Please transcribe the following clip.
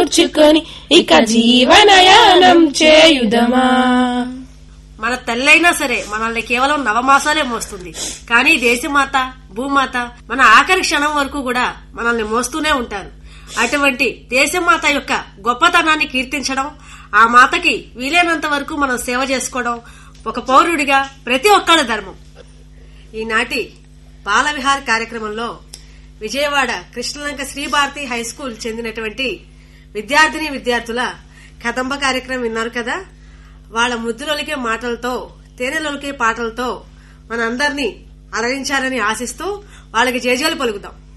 కూర్చుకొని ఇక జీవనయానం చేయుదమా మన తల్లైనా సరే మనల్ని కేవలం నవమాసాలే మోస్తుంది కానీ దేశమాత భూమాత మన ఆఖరి క్షణం వరకు కూడా మనల్ని మోస్తూనే ఉంటారు అటువంటి దేశమాత యొక్క గొప్పతనాన్ని కీర్తించడం ఆ మాతకి వీలైనంత వరకు మనం సేవ చేసుకోవడం ఒక పౌరుడిగా ప్రతి ఒక్కళ్ళ ధర్మం ఈనాటి బాలవిహార్ కార్యక్రమంలో విజయవాడ కృష్ణలంక శ్రీభారతి హై స్కూల్ చెందినటువంటి విద్యార్థిని విద్యార్థుల కదంబ కార్యక్రమం విన్నారు కదా వాళ్ళ ముద్దులొలికే మాటలతో తేనెలొలికే పాటలతో మనందరినీ అలరించారని ఆశిస్తూ వాళ్ళకి జేజేలు పలుకుదాం